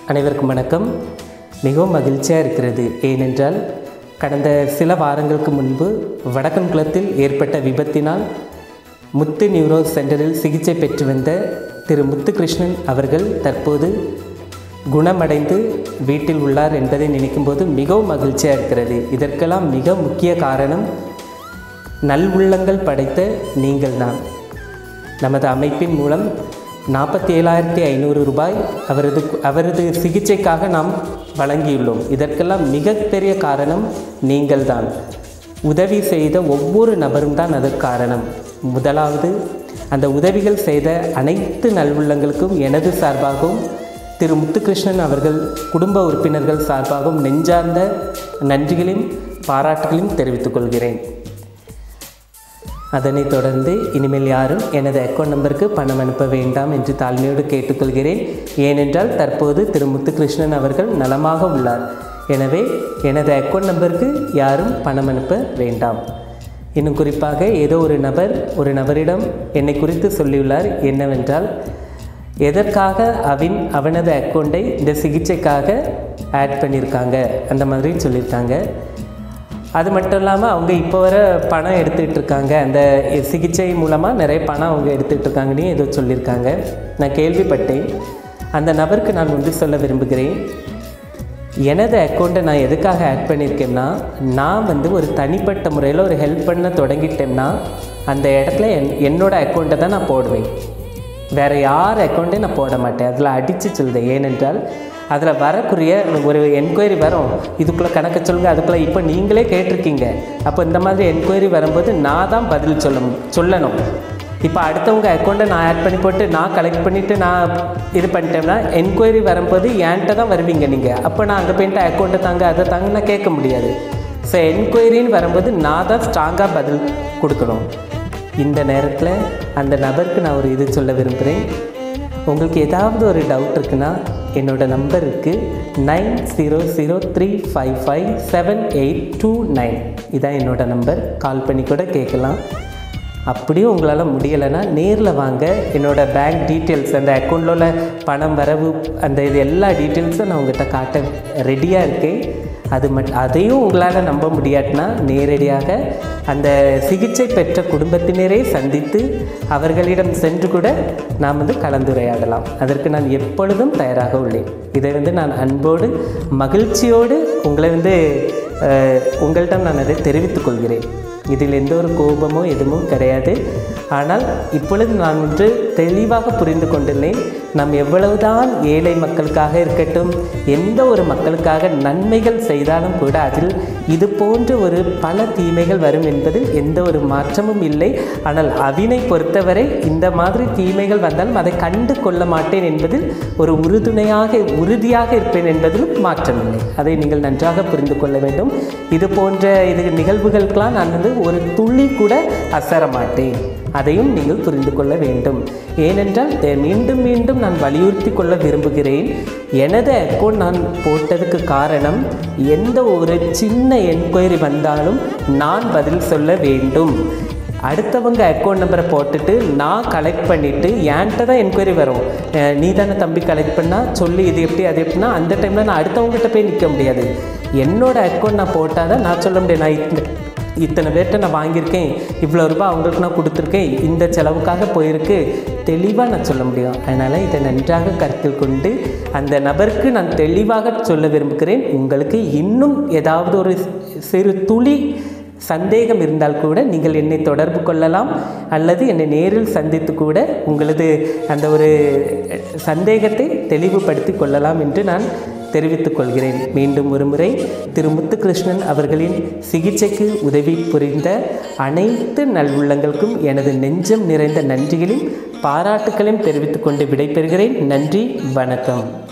அனைவருக்கும் வணக்கம் மிகவும் மகிழ்ச்சியாக இருக்கிறது ஏனென்றால் கடந்த சில வாரங்களுக்கு முன்பு வடக்கன்குளத்தில் ஏற்பட்ட விபத்தினால் முத்து நியூரோ சென்டரில் சிகிச்சை பெற்று வந்த திரு முத்துகிருஷ்ணன் அவர்கள் தற்போது குணமடைந்து வீட்டில் உள்ளார் என்பதை நினைக்கும்போது மிகவும் மகிழ்ச்சியாக இருக்கிறது இதற்கெல்லாம் மிக முக்கிய காரணம் நல்வுள்ளங்கள் படைத்த நீங்கள்தான் நமது அமைப்பின் மூலம் நாற்பத்தி ஏழாயிரத்தி ஐநூறு ரூபாய் அவரது அவரது சிகிச்சைக்காக நாம் வழங்கியுள்ளோம் இதற்கெல்லாம் மிகப்பெரிய காரணம் நீங்கள்தான் உதவி செய்த ஒவ்வொரு நபரும் தான் அதற்கு காரணம் முதலாவது அந்த உதவிகள் செய்த அனைத்து நல்வுள்ளங்களுக்கும் எனது சார்பாகவும் திரு முத்துகிருஷ்ணன் அவர்கள் குடும்ப உறுப்பினர்கள் சார்பாகவும் நெஞ்சார்ந்த நன்றிகளையும் பாராட்டுகளையும் தெரிவித்துக் கொள்கிறேன் அதனைத் தொடர்ந்து இனிமேல் யாரும் எனது அக்கௌண்ட் நம்பருக்கு பணம் அனுப்ப வேண்டாம் என்று தாழ்மையோடு கேட்டுக்கொள்கிறேன் ஏனென்றால் தற்போது திரு முத்துகிருஷ்ணன் அவர்கள் நலமாக உள்ளார் எனவே எனது அக்கௌண்ட் நம்பருக்கு யாரும் பணம் அனுப்ப வேண்டாம் இன்னும் குறிப்பாக ஏதோ ஒரு நபர் ஒரு நபரிடம் என்னை குறித்து சொல்லியுள்ளார் என்னவென்றால் எதற்காக அவன் அவனது அக்கௌண்ட்டை இந்த சிகிச்சைக்காக ஆட் பண்ணியிருக்காங்க அந்த மாதிரி சொல்லியிருக்காங்க அது மட்டும் இல்லாமல் அவங்க இப்போ வர பணம் எடுத்துகிட்டு இருக்காங்க அந்த சிகிச்சை மூலமாக நிறைய பணம் அவங்க எடுத்துகிட்டு இருக்காங்கன்னு ஏதோ சொல்லியிருக்காங்க நான் கேள்விப்பட்டேன் அந்த நபருக்கு நான் ஒன்று சொல்ல விரும்புகிறேன் எனது அக்கௌண்ட்டை நான் எதுக்காக ஆட் பண்ணியிருக்கேன்னா நான் வந்து ஒரு தனிப்பட்ட முறையில் ஒரு ஹெல்ப் பண்ண தொடங்கிட்டேன்னா அந்த இடத்துல என் என்னோடய அக்கௌண்ட்டை தான் நான் போடுவேன் வேறு யார் அக்கௌண்ட்டையும் நான் போட மாட்டேன் அதில் அடித்து சொல்லுதேன் ஏனென்றால் அதில் வரக்கூடிய ஒரு என்கொயரி வரும் இதுக்குள்ளே கணக்கு சொல்லுங்கள் அதுக்குள்ளே இப்போ நீங்களே கேட்டிருக்கீங்க அப்போ இந்த மாதிரி என்கொயரி வரும்போது நான் தான் பதில் சொல்ல சொல்லணும் இப்போ அடுத்தவங்க அக்கௌண்ட்டை நான் ஆட் பண்ணி போட்டு நான் கலெக்ட் பண்ணிவிட்டு நான் இது பண்ணிட்டேன்னா என்கொயரி வரும்போது என்கிட்ட தான் வருவீங்க நீங்கள் அப்போ நான் அங்கே போயிட்டு அக்கௌண்ட்டை தாங்க அதை தாங்க நான் கேட்க முடியாது ஸோ என்கொயரின்னு வரும்போது நான் தான் ஸ்ட்ராங்காக பதில் கொடுக்கணும் இந்த நேரத்தில் அந்த நபருக்கு நான் ஒரு இது சொல்ல விரும்புகிறேன் உங்களுக்கு ஏதாவது ஒரு டவுட் இருக்குன்னா என்னோடய நம்பர் இருக்குது nine zero zero three five five seven eight two nine இதான் என்னோடய நம்பர் கால் பண்ணி கூட கேட்கலாம் அப்படியும் உங்களால் முடியலைன்னா நேரில் வாங்க என்னோடய பேங்க் டீட்டெயில்ஸ் அந்த அக்கௌண்ட்டில் உள்ள பணம் வரவு அந்த இது எல்லா டீட்டெயில்ஸும் நான் உங்கள்கிட்ட காட்ட ரெடியாக இருக்கேன் அது மட் அதையும் உங்களால் நம்ப முடியாட்டினா நேரடியாக அந்த சிகிச்சை பெற்ற குடும்பத்தினரே சந்தித்து அவர்களிடம் சென்று கூட நாம் வந்து கலந்துரையாடலாம் அதற்கு நான் எப்பொழுதும் தயாராக உள்ளேன் இதை வந்து நான் அன்போடு மகிழ்ச்சியோடு உங்களை வந்து உங்கள்கிட்ட நான் அதை தெரிவித்துக் கொள்கிறேன் இதில் எந்த ஒரு கோபமோ எதுவும் கிடையாது ஆனால் இப்பொழுது நான் ஒன்று தெளிவாக புரிந்து கொண்டுள்ளேன் நாம் எவ்வளவுதான் ஏழை மக்களுக்காக இருக்கட்டும் எந்த ஒரு மக்களுக்காக நன்மைகள் செய்தாலும் கூட அதில் இது போன்ற ஒரு பல தீமைகள் வரும் என்பதில் எந்த ஒரு மாற்றமும் இல்லை ஆனால் அவினை பொறுத்தவரை இந்த மாதிரி தீமைகள் வந்தாலும் அதை கண்டு கொள்ள மாட்டேன் என்பதில் ஒரு உறுதுணையாக உறுதியாக இருப்பேன் என்பதிலும் மாற்றமில்லை அதை நீங்கள் நன்றாக புரிந்து கொள்ள வேண்டும் இது போன்ற இது நிகழ்வுகளுக்கெல்லாம் நான் வந்து ஒரு துளி கூட அசர மாட்டேன் அதையும் நீங்கள் புரிந்து கொள்ள வேண்டும் ஏனென்றால் மீண்டும் மீண்டும் நான் வலியுறுத்தி கொள்ள விரும்புகிறேன் எனது அக்கௌண்ட் நான் போட்டதுக்கு காரணம் எந்த ஒரு சின்ன என்கொயரி வந்தாலும் நான் பதில் சொல்ல வேண்டும் அடுத்தவங்க அக்கௌண்ட் நம்பரை போட்டுட்டு நான் கலெக்ட் பண்ணிவிட்டு என்கிட்ட தான் என்கொயரி வரும் நீ தானே தம்பி கலெக்ட் பண்ணால் சொல்லி இது எப்படி அது எப்படின்னா அந்த டைமில் நான் அடுத்தவங்ககிட்ட போய் நிற்க முடியாது என்னோடய அக்கௌண்ட் நான் போட்டால் தான் நான் சொல்ல முடியாது நான் இந்த இத்தனை பேர்கிட்ட நான் வாங்கியிருக்கேன் இவ்வளோ ரூபாய் அவங்களுக்கு நான் கொடுத்துருக்கேன் இந்த செலவுக்காக போயிருக்கு தெளிவாக நான் சொல்ல முடியும் அதனால் இதை நன்றாக கருத்தில் கொண்டு அந்த நபருக்கு நான் தெளிவாக சொல்ல விரும்புகிறேன் உங்களுக்கு இன்னும் ஏதாவது ஒரு சிறு துளி சந்தேகம் இருந்தால் கூட நீங்கள் என்னை தொடர்பு கொள்ளலாம் அல்லது என்னை நேரில் சந்தித்து கூட உங்களது அந்த ஒரு சந்தேகத்தை தெளிவுபடுத்தி கொள்ளலாம் என்று நான் தெரிவித்துக் கொள்கிறேன் மீண்டும் ஒருமுறை திரு முத்துகிருஷ்ணன் அவர்களின் சிகிச்சைக்கு உதவி புரிந்த அனைத்து நல்வுள்ளங்களுக்கும் எனது நெஞ்சம் நிறைந்த நன்றிகளையும் பாராட்டுக்களையும் தெரிவித்துக் கொண்டு விடைபெறுகிறேன் நன்றி வணக்கம்